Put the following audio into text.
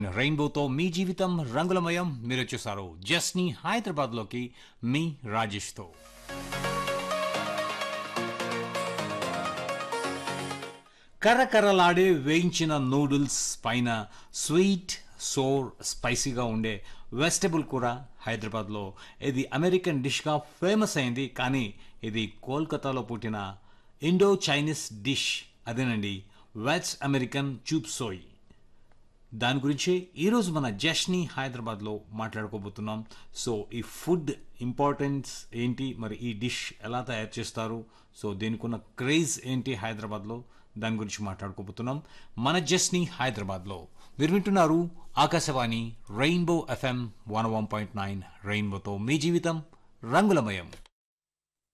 రెయిన్బోతో మీ జీవితం రంగులమయం మీరు వచ్చేసారు జస్ని హైదరాబాద్లోకి మీ రాజేష్తో కర్రకర్రలాడే వేయించిన నూడిల్స్ పైన స్వీట్ సోర్ స్పైసీగా ఉండే వెజిటబుల్ కూర హైదరాబాద్లో ఇది అమెరికన్ డిష్గా ఫేమస్ అయింది కానీ ఇది కోల్కతాలో పుట్టిన ఇండో చైనీస్ డిష్ అదేనండి వెజ్ అమెరికన్ చూప్ సోయ్ దాని గురించి ఈరోజు మన జష్ని హైదరాబాద్లో మాట్లాడుకోబోతున్నాం సో ఈ ఫుడ్ ఇంపార్టెన్స్ ఏంటి మరి ఈ డిష్ ఎలా తయారు చేస్తారు సో దీనికి ఉన్న క్రేజ్ ఏంటి హైదరాబాద్లో దాని గురించి మాట్లాడుకోబోతున్నాం మన జస్ని హైదరాబాద్లో మీరు వింటున్నారు Akashvani Rainbow FM one one point nine రెయిన్బోతో మీ జీవితం రంగులమయం